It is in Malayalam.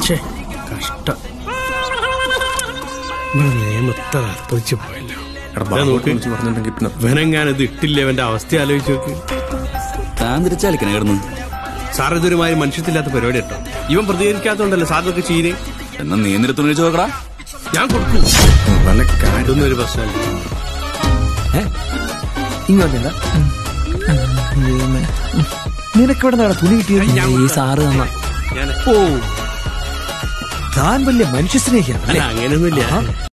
ഛേ കഷ്ടം ഇവിടെ നിയമത്തെ അർപ്പിച്ചു പോയല്ലോ എടാ, ദേ ബാബുവിനെ നോക്ക് വിളിച്ച് പറഞ്ഞിട്ടുണ്ടെങ്കിൽ പിന്നെ ഇവനെങ്ങാനത് ഇട്ടില്ല ഇവന്റെ അവസ്ഥ ആലോചിച്ച് നോക്ക് താൻ തിരിച്ചാലിക്കണ കിടന്നു സാർ ഇതൊരുമാതിരി മനുഷ്യത്തില്ലാത്ത പരിപാടി കേട്ടോ ഇവൻ പ്രതികരിക്കാത്തോണ്ടല്ലോ സാറിനൊക്കെ ചീരെ എന്നാ നീ എന്തിനു തുണി ചോക്കടാ ഞാൻ കൊടുക്കും വല്ല കാര്യം ഇതൊന്നും ഒരു പ്രശ്നമല്ല ഇങ്ങോട്ടില്ല നിനക്കിവിടെ നിന്നാണ് തുണി കിട്ടിയത് ഞാൻ ഈ സാറ് തന്ന ഞാൻ ഓ താൻ വലിയ മനുഷ്യ സ്നേഹിയാണ് അല്ല അങ്ങനെയൊന്നുമില്ല